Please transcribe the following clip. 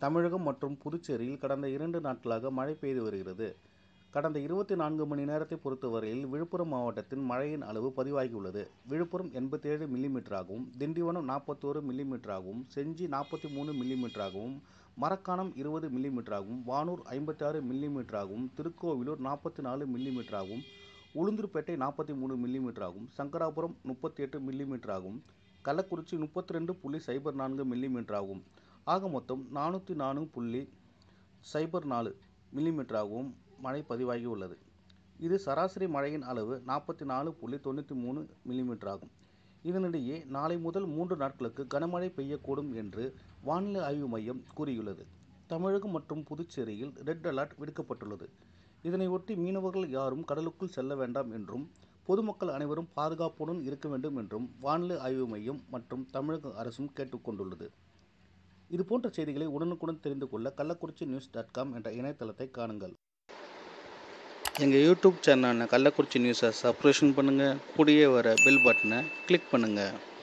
தமிழகம் மற்றும் புதுச்சேரியில் கடந்த இரண்டு நாட்களாக மழை பெய்து வருகிறது கடந்த இருபத்தி நான்கு மணி நேரத்தை பொறுத்தவரையில் விழுப்புரம் மாவட்டத்தின் மழையின் அளவு பதிவாகியுள்ளது விழுப்புரம் எண்பத்தேழு மில்லிமீட்டராகவும் திண்டிவனம் நாற்பத்தோரு மில்லிமீட்டராகவும் செஞ்சி நாற்பத்தி மூணு மில்லிமீட்டராகவும் மரக்காணம் இருபது மில்லிமீட்டராகவும் வானூர் ஐம்பத்தாறு மில்லிமீட்டராகவும் திருக்கோவிலூர் நாற்பத்தி நாலு மில்லிமீட்டராகவும் உளுந்தூர்பேட்டை நாற்பத்தி மூணு மில்லிமீட்டராகவும் சங்கராபுரம் முப்பத்தி எட்டு மில்லிமீட்டராகவும் கள்ளக்குறிச்சி முப்பத்தி ரெண்டு புள்ளி சைபர் நான்கு மில்லிமீட்டராகும் ஆக மொத்தம் நானூற்றி நான்கு புள்ளி சைபர் நாலு மில்லிமீட்டராகவும் மழை பதிவாகியுள்ளது இது சராசரி மழையின் அளவு நாற்பத்தி நாலு புள்ளி தொண்ணூற்றி மூணு மில்லிமீட்டராகும் இதனிடையே நாளை முதல் மூன்று நாட்களுக்கு கனமழை பெய்யக்கூடும் என்று வானிலை ஆய்வு மையம் கூறியுள்ளது தமிழகம் மற்றும் புதுச்சேரியில் ரெட் அலர்ட் விடுக்கப்பட்டுள்ளது இதனையொட்டி மீனவர்கள் யாரும் கடலுக்குள் செல்ல வேண்டாம் என்றும் பொதுமக்கள் அனைவரும் பாதுகாப்புடன் இருக்க வேண்டும் என்றும் வானிலை ஆய்வு மையம் மற்றும் தமிழக அரசும் கேட்டுக்கொண்டுள்ளது இதுபோன்ற செய்திகளை உடனுக்குடன் தெரிந்து கொள்ள கள்ளக்குறிச்சி நியூஸ் டாட் காம் என்ற இணையதளத்தை காணுங்கள் எங்கள் யூடியூப் சேனலான கள்ளக்குறிச்சி நியூஸை சப்ஸ்கிரிப்ஷன் பண்ணுங்கள் கூடியே வர பெல் பட்டனை கிளிக் பண்ணுங்கள்